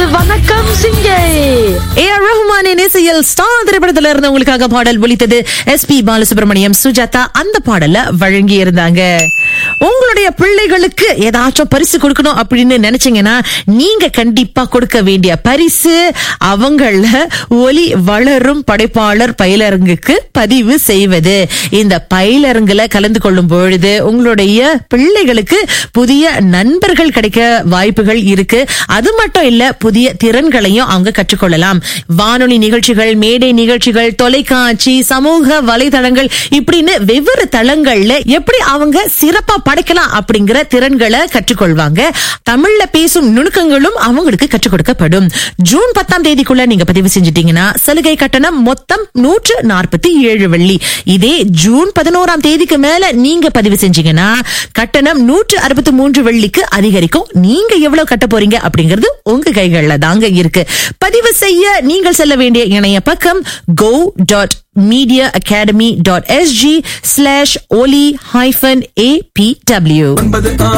வணக்கம் சிங்கை A R ரஹ்மானின் இசையில் ஸ்டார் திரைப்படத்துல இருந்து உங்களுக்காக பாடல் ஒலித்தது எஸ் பி பாலசுப்ரமணியம் சுஜாதா அந்த பாடல வழங்கி இருந்தாங்க உங்களுடைய பிள்ளைகளுக்கு ஏதாச்சும் பரிசு கொடுக்கணும் அப்படின்னு நினைச்சீங்கன்னா நீங்க கண்டிப்பா கொடுக்க வேண்டிய பரிசு அவங்கள ஒலி வளரும் படைப்பாளர் பயிலரங்குக்கு பதிவு செய்வது இந்த பயிலரங்குல கலந்து கொள்ளும் பொழுது உங்களுடைய பிள்ளைகளுக்கு புதிய நண்பர்கள் கிடைக்க வாய்ப்புகள் இருக்கு அது மட்டும் இல்ல புதிய திறன்களையும் அவங்க கற்றுக்கொள்ளலாம் வானொலி நிகழ்ச்சிகள் மேடை நிகழ்ச்சிகள் தொலைக்காட்சி சமூக வலைதளங்கள் இப்படின்னு வெவ்வேறு தளங்கள்ல எப்படி அவங்க சிறப்பா படைக்கலாம் அப்படிங்கிற திறன்களை கற்றுக்கொள்வாங்க தமிழ்ல பேசும் நுணுக்கங்களும் அவங்களுக்கு கற்றுக் கொடுக்கப்படும் ஜூன் பத்தாம் தேதிக்குள்ள நீங்க பதிவு செஞ்சிட்டீங்கன்னா சலுகை கட்டணம் மொத்தம் நூற்று நாற்பத்தி ஏழு வெள்ளி இதே ஜூன் பதினோராம் தேதிக்கு மேல நீங்க பதிவு செஞ்சீங்கன்னா கட்டணம் நூற்று அறுபத்தி மூன்று வெள்ளிக்கு அதிகரிக்கும் நீங்க எவ்வளவு கட்ட போறீங்க அப்படிங்கிறது உங்க கைகள்ல தாங்க இருக்கு பதிவு செய்ய நீங்கள் செல்ல வேண்டிய இணைய பக்கம் go dot media academy dot SG slash Oli hyphen ABW